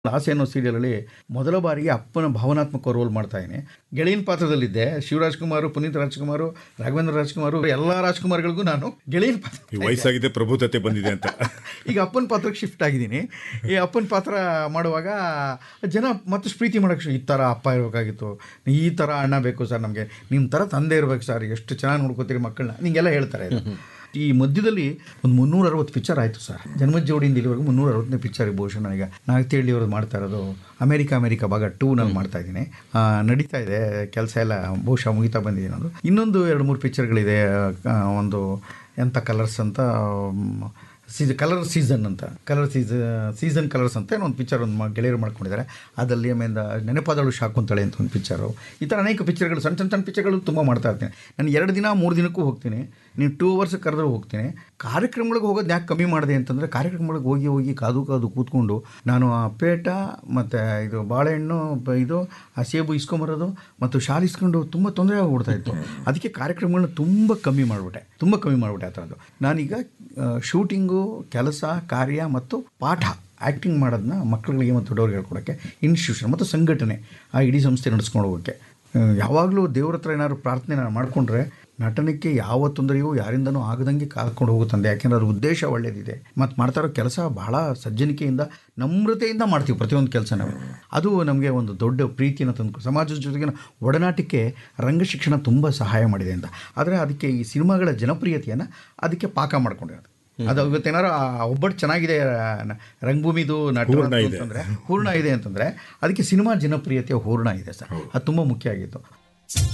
ಆಸೆ ಅನ್ನೋ ಸೀರಿಯಲಲ್ಲಿ ಮೊದಲ ಬಾರಿಗೆ ಅಪ್ಪನ ಭಾವನಾತ್ಮಕ ರೋಲ್ ಮಾಡ್ತಾ ಇದ್ದೀನಿ ಗೆಳೆಯನ ಪಾತ್ರದಲ್ಲಿದ್ದೆ ಶಿವರಾಜ್ ಕುಮಾರ್ ಪುನೀತ್ ರಾಜ್ಕುಮಾರ್ ರಾಘವೇಂದ್ರ ರಾಜ್ಕುಮಾರ್ ಎಲ್ಲ ರಾಜ್ಕುಮಾರ್ಗಳಿಗೂ ನಾನು ಗೆಳೆಯನ ಪಾತ್ರ ಈ ವಯಸ್ಸಾಗಿದೆ ಪ್ರಬುದ್ಧತೆ ಬಂದಿದೆ ಅಂತ ಈಗ ಅಪ್ಪನ ಪಾತ್ರಕ್ಕೆ ಶಿಫ್ಟ್ ಆಗಿದ್ದೀನಿ ಈ ಅಪ್ಪನ ಪಾತ್ರ ಮಾಡುವಾಗ ಜನ ಮತ್ತಷ್ಟು ಪ್ರೀತಿ ಮಾಡೋಕ್ಕೆ ಈ ಥರ ಅಪ್ಪ ಇರಬೇಕಾಗಿತ್ತು ಈ ಥರ ಅಣ್ಣ ಬೇಕು ಸರ್ ನಮಗೆ ನಿಮ್ಮ ಥರ ತಂದೆ ಇರಬೇಕು ಸರ್ ಎಷ್ಟು ಚೆನ್ನಾಗಿ ನೋಡ್ಕೋತೀರಿ ಮಕ್ಕಳನ್ನ ನಿಂಗೆಲ್ಲ ಹೇಳ್ತಾರೆ ಇದು. ಈ ಮಧ್ಯದಲ್ಲಿ ಒಂದು ಮುನ್ನೂರ ಅರವತ್ತು ಪಿಕ್ಚರ್ ಆಯಿತು ಸರ್ ಜನ್ಮದ ಜೋಡಿಯಿಂದ ಇಲ್ಲಿವರೆಗೂ ಮುನ್ನೂರ ಅರವತ್ತನೇ ಪಿಕ್ಚರ್ ಬಹುಶಃ ನನಗೆ ನಾಗತಿಹಳ್ಳಿ ಅವ್ರದ್ದು ಮಾಡ್ತಾ ಇರೋದು ಅಮೇರಿಕಾ ಅಮೇರಿಕಾ ಭಾಗ ಟೂ ನಾನು ಮಾಡ್ತಾ ಇದ್ದೀನಿ ಆ, ನಡೀತಾ ಇದೆ ಕೆಲಸ ಎಲ್ಲ ಬಹುಶಃ ಮುಗಿತಾ ಬಂದಿದ್ದೀನಿ ಅದು ಇನ್ನೊಂದು ಎರಡು ಮೂರು ಪಿಕ್ಚರ್ಗಳಿದೆ ಆ, ಒಂದು ಎಂಥ ಕಲರ್ಸ್ ಅಂತ ಮ್, ಸೀಸ ಕಲರ್ ಸೀಸನ್ ಅಂತ ಕಲರ್ ಸೀಸ ಸೀಸನ್ ಕಲರ್ಸ್ ಅಂತ ಏನೋ ಒಂದು ಪಿಕ್ಚರ್ ಒಂದು ಮ- ಗೆಳೆಯರು ಮಾಡ್ಕೊಂಡಿದ್ದಾರೆ ಅದರಲ್ಲಿ ಆಮೇಲೆ ನೆನಪಾದಳು ಶಾಕುಂತಳೆ ಅಂತ ಒಂದು ಪಿಕ್ಚರು ಈ ಥರ ಅನೇಕ ಪಿಕ್ಚರ್ಗಳು ಸಣ್ಣ ಸಣ್ಣ ಸಣ್ಣ ಪಿಕ್ಚರ್ಗಳು ತುಂಬ ಮಾಡ್ತಾ ಇರ್ತೀನಿ ನಾನು ಎರಡು ದಿನ ಮೂರು ದಿನಕ್ಕೂ ಹೋಗ್ತೀನಿ ನೀವು ಟೂ ಅವರ್ಸ್ ಕರೆದ್ರೂ ಹೋಗ್ತೀನಿ ಕಾರ್ಯಕ್ರಮಗಳಿಗೆ ಹೋಗೋದು ಯಾಕೆ ಕಮ್ಮಿ ಮಾಡಿದೆ ಅಂತಂದರೆ ಕಾರ್ಯಕ್ರಮಗಳಿಗೆ ಹೋಗಿ ಹೋಗಿ ಕಾದು ಕಾದು ಕೂತ್ಕೊಂಡು ನಾನು ಆ ಪೇಟ ಮತ್ತು ಇದು ಬಾಳೆಹಣ್ಣು ಬ- ಇದು ಆ ಸೇಬು ಇಸ್ಕೊಂಬರೋದು ಮತ್ತು ಶಾಲೆ ಇಸ್ಕೊಂಡು ತುಂಬ ತೊಂದರೆ ಆಗ್ಬಿಡ್ತಾ ಇತ್ತು ಅದಕ್ಕೆ ಕಾರ್ಯಕ್ರಮಗಳನ್ನ ತುಂಬ ಕಮ್ಮಿ ಮಾಡಿಬಿಟ್ಟೆ ತುಂಬ ಕಮ್ಮಿ ಮಾಡಿಬಿಟ್ಟೆ ಆ ಥರದ್ದು ನಾನೀಗ ಶೂಟಿಂಗು ಕೆಲಸ ಕಾರ್ಯ ಮತ್ತು ಪಾಠ ಆ್ಯಕ್ಟಿಂಗ್ ಮಾಡೋದನ್ನ ಮಕ್ಕಳುಗಳಿಗೆ ಮತ್ತು ದೊಡ್ಡವ್ರಿಗೆ ಹೇಳ್ಕೊಡೋಕ್ಕೆ ಇನ್ಸ್ಟಿಟ್ಯೂಷನ್ ಮತ್ತು ಸಂಘಟನೆ ಆ ಇಡೀ ಸಂಸ್ಥೆ ನಡೆಸ್ಕೊಂಡು ಹೋಗೋಕ್ಕೆ ಯಾವಾಗಲೂ ದೇವ್ರ ಹತ್ರ ಏನಾದ್ರು ಪ್ರಾರ್ಥನೆ ನಾನು ಮಾಡಿಕೊಂಡ್ರೆ ನಟನೆಗೆ ಯಾವ ತೊಂದರೆಯೂ ಯಾರಿಂದನೂ ಆಗದಂಗೆ ಕಾದ್ಕೊಂಡು ಹೋಗುತ್ತಂದೆ ಯಾಕೆಂದ್ರೆ ಅದ್ರ ಉದ್ದೇಶ ಒಳ್ಳೇದಿದೆ ಮತ್ತು ಮಾಡ್ತಾ ಇರೋ ಕೆಲಸ ಬಹಳ ಸಜ್ಜನಿಕೆಯಿಂದ ನಮ್ರತೆಯಿಂದ ಮಾಡ್ತೀವಿ ಪ್ರತಿಯೊಂದು ಕೆಲಸ ನಾವು ಅದು ನಮಗೆ ಒಂದು ದೊಡ್ಡ ಪ್ರೀತಿಯನ್ನು ತಂದು ಸಮಾಜದ ಜೊತೆಗಿನ ಒಡನಾಟಕ್ಕೆ ರಂಗ ಶಿಕ್ಷಣ ತುಂಬ ಸಹಾಯ ಮಾಡಿದೆ ಅಂತ ಆದರೆ ಅದಕ್ಕೆ ಈ ಸಿನಿಮಾಗಳ ಜನಪ್ರಿಯತೆಯನ್ನು ಅದಕ್ಕೆ ಪಾಕ ಮಾಡ್ಕೊಂಡಿರೋದು ಅದು ಇವತ್ತೇನಾರು ಆ ಒಬ್ಬಟ್ಟು ಚೆನ್ನಾಗಿದೆ ಆ, ನ- ರಂಗಭೂಮಿದು ನಟರು ಹೂರ್ಣ ಇದೆ. ಅಂತಂದರೆ ಹೂರ್ಣ ಇದೆ ಅಂತಂದರೆ ಅದಕ್ಕೆ ಸಿನಿಮಾ ಜನಪ್ರಿಯತೆಯ ಹೂರ್ಣ ಇದೆ ಸರ್ ಅದು ತುಂಬ ಮುಖ್ಯ ಆಗಿತ್ತು